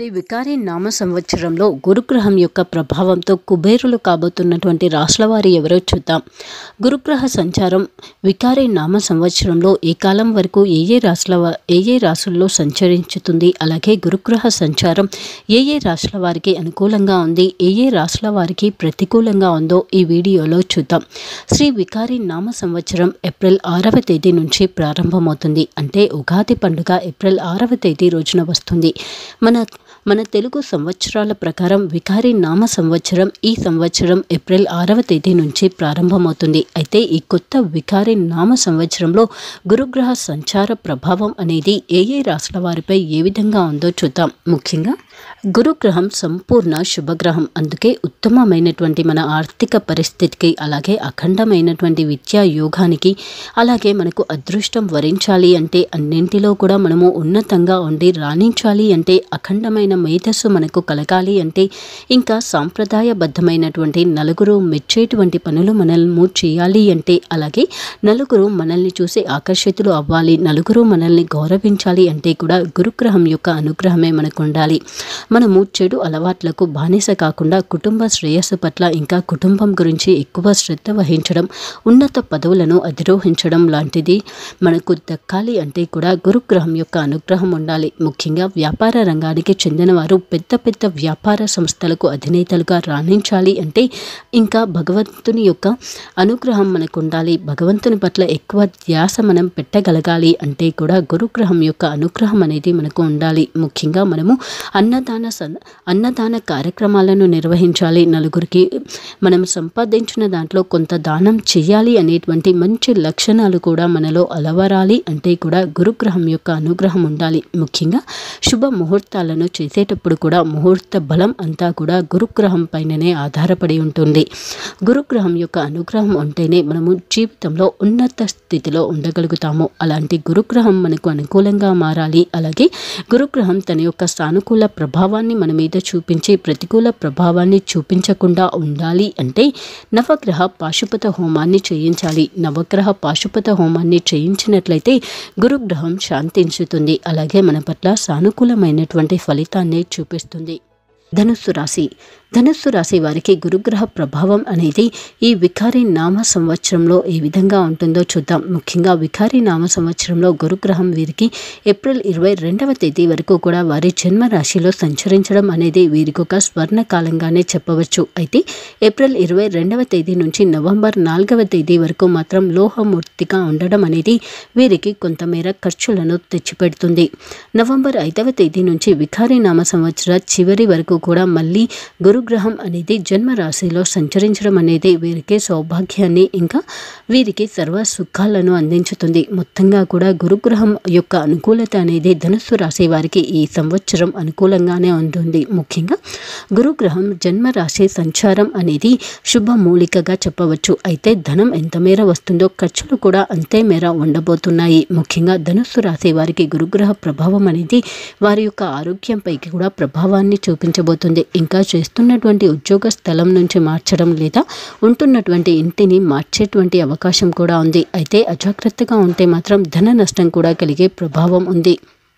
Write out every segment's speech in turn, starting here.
వికారి నామ సంవత్సరంలో గురుగ్రహం యొక్క ప్రభావంతో కుబేరులు కాబోతున్నటువంటి రాష్ట్రవారి ఎవరో చూద్దాం గురుగ్రహ సంచారం వికారి నామ సంవత్సరంలో ఈ కాలం వరకు ఏ ఏ రాశుల వా- ఏ ఏ రాశుల్లో సంచరించుతుంది అలాగే గురుగ్రహ సంచారం ఏ ఏ రాశుల వారికి అనుకూలంగా ఉంది ఏ ఏ రాశుల వారికి ప్రతికూలంగా ఉందో ఈ వీడియోలో చూద్దాం శ్రీ వికారి నామ సంవత్సరం ఏప్రిల్ ఆరవ తేదీ నుంచి ప్రారంభమవుతుంది అంటే ఉగాది పండుగ ఏప్రిల్ ఆరవ తేదీ రోజున వస్తుంది మన మన తెలుగు సంవత్సరాల ప్రకారం వికారి నామ సంవత్సరం ఈ సంవత్సరం ఏప్రిల్ ఆరవ తేదీ నుంచి ప్రారంభమవుతుంది అయితే ఈ కొత్త వికారి నామ సంవత్సరంలో గురుగ్రహ సంచార ప్రభావం అనేది ఏ ఏ రాశుల వారిపై ఏ విధంగా ఉందో చూద్దాం ముఖ్యంగా గురుగ్రహం సంపూర్ణ శుభగ్రహం అందుకే ఉత్తమమైనటువంటి మన ఆర్థిక పరిస్థితికి అలాగే అఖండమైనటువంటి విద్యా యోగానికి అలాగే మనకు అదృష్టం వరించాలి అంటే అన్నింటిలో కూడా మనము ఉన్నతంగా ఉండి రాణించాలి అంటే అఖండమైన మేధస్సు మనకు కలగాలి అంటే ఇంకా సాంప్రదాయబద్ధమైనటువంటి నలుగురు మెచ్చేటువంటి పనులు మనల్ని చేయాలి అంటే అలాగే నలుగురు మనల్ని చూసి ఆకర్షితులు అవ్వాలి నలుగురు మనల్ని గౌరవించాలి అంటే కూడా గురుగ్రహం యొక్క అనుగ్రహమే మనకు ఉండాలి మనము చెడు అలవాట్లకు బానిస కాకుండా కుటుంబ శ్రేయస్సు పట్ల ఇంకా కుటుంబం గురించి ఎక్కువ శ్రద్ధ వహించడం ఉన్నత పదవులను అధిరోహించడం లాంటిది మనకు దక్కాలి అంటే కూడా గురుగ్రహం యొక్క అనుగ్రహం ఉండాలి ముఖ్యంగా వ్యాపార రంగానికి చెందిన వారు పెద్ద పెద్ద వ్యాపార సంస్థలకు అధినేతలుగా రాణించాలి అంటే ఇంకా భగవంతుని యొక్క అనుగ్రహం మనకు ఉండాలి భగవంతుని పట్ల ఎక్కువ ధ్యాస మనం పెట్టగలగాలి అంటే కూడా గురుగ్రహం యొక్క అనుగ్రహం అనేది మనకు ఉండాలి ముఖ్యంగా మనము అన్నదాన సన్- అన్నదాన కార్యక్రమాలను నిర్వహించాలి నలుగురికి మనం సంపాదించిన దాంట్లో కొంత దానం చేయాలి అనేటువంటి మంచి లక్షణాలు కూడా మనలో అలవరాలి అంటే కూడా గురుగ్రహం యొక్క అనుగ్రహం ఉండాలి ముఖ్యంగా శుభ ముహూర్తాలను చేసేటప్పుడు కూడా ముహూర్త బలం అంతా కూడా గురుగ్రహం పైననే ఆధారపడి ఉంటుంది గురుగ్రహం యొక్క అనుగ్రహం ఉంటేనే మనము జీవితంలో ఉన్నత స్థితిలో ఉండగలుగుతాము అలాంటి గురుగ్రహం మనకు అనుకూలంగా మారాలి అలాగే గురుగ్రహం తన యొక్క సానుకూల ప్రభావాన్ని మన మీద చూపించి ప్రతికూల ప్రభావాన్ని చూపించకుండా ఉండాలి అంటే నవగ్రహ పాశుపత హోమాన్ని చేయించాలి నవగ్రహ పాశుపత హోమాన్ని చేయించినట్లయితే గురుగ్రహం శాంతించుతుంది అలాగే మన పట్ల సానుకూలమైనటువంటి ఫలితాన్ని చూపిస్తుంది ధనుస్సు రాశి ధనుస్సు రాశి వారికి గురుగ్రహ ప్రభావం అనేది ఈ వికారి నామ సంవత్సరంలో ఏ విధంగా ఉంటుందో చూద్దాం ముఖ్యంగా వికారి నామ సంవత్సరంలో గురుగ్రహం వీరికి ఏప్రిల్ ఇరవై రెండవ తేదీ వరకు కూడా వారి జన్మ రాశిలో సంచరించడం అనేది వీరికి ఒక స్వర్ణ కాలంగానే చెప్పవచ్చు అయితే ఏప్రిల్ ఇరవై రెండవ తేదీ నుంచి నవంబర్ నాలుగవ తేదీ వరకు మాత్రం లోహమూర్తిగా ఉండడం అనేది వీరికి కొంతమేర ఖర్చులను తెచ్చిపెడుతుంది నవంబర్ ఐదవ తేదీ నుంచి వికారి నామ సంవత్సర చివరి వరకు కూడా మళ్ళీ గురుగ్రహం అనేది జన్మ రాశిలో సంచరించడం అనేది వీరికి సౌభాగ్యాన్ని ఇంకా వీరికి సర్వ సుఖాలను అందించుతుంది మొత్తంగా కూడా గురుగ్రహం యొక్క అనుకూలత అనేది ధనుస్సు రాశి వారికి ఈ సంవత్సరం అనుకూలంగానే ఉంటుంది ముఖ్యంగా గురుగ్రహం జన్మ రాశి సంచారం అనేది శుభమూలికగా చెప్పవచ్చు అయితే ధనం ఎంత మేర వస్తుందో ఖర్చులు కూడా అంతే మేర ఉండబోతున్నాయి ముఖ్యంగా ధనుస్సు రాశి వారికి గురుగ్రహ ప్రభావం అనేది వారి యొక్క ఆరోగ్యంపైకి కూడా ప్రభావాన్ని చూపించబోతుంది ఇంకా చేస్తున్నటువంటి ఉద్యోగ స్థలం నుంచి మార్చడం లేదా ఉంటున్నటువంటి ఇంటిని మార్చేటువంటి అవకాశం కూడా ఉంది అయితే అజాగ్రత్తగా ఉంటే మాత్రం ధన నష్టం కూడా కలిగే ప్రభావం ఉంది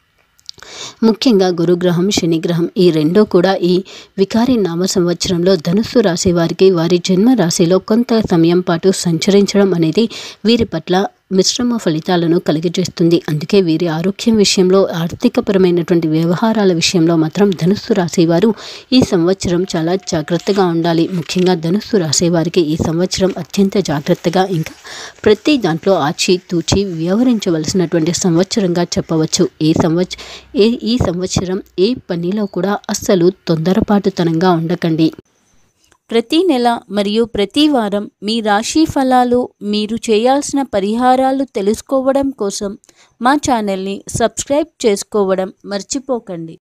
ముఖ్యంగా గురుగ్రహం శనిగ్రహం ఈ రెండూ కూడా ఈ వికారి నామ సంవత్సరంలో ధనుస్సు రాశి వారికి వారి జన్మ రాశిలో కొంత సమయం పాటు సంచరించడం అనేది వీరి పట్ల మిశ్రమ ఫలితాలను కలిగజేస్తుంది అందుకే వీరి ఆరోగ్యం విషయంలో ఆర్థికపరమైనటువంటి వ్యవహారాల విషయంలో మాత్రం ధనుస్సు రాశి వారు ఈ సంవత్సరం చాలా జాగ్రత్తగా ఉండాలి ముఖ్యంగా ధనుస్సు రాశి వారికి ఈ సంవత్సరం అత్యంత జాగ్రత్తగా ఇంకా ప్రతి దాంట్లో ఆచి తూచి వ్యవహరించవలసినటువంటి సంవత్సరంగా చెప్పవచ్చు ఈ సంవత్స ఏ ఈ సంవత్సరం ఏ పనిలో కూడా అస్సలు తొందరపాటుతనంగా ఉండకండి ప్రతి నెల మరియు ప్రతి వారం మీ రాశి ఫలాలు మీరు చేయాల్సిన పరిహారాలు తెలుసుకోవడం కోసం మా ఛానల్ని సబ్స్క్రైబ్ చేసుకోవడం మర్చిపోకండి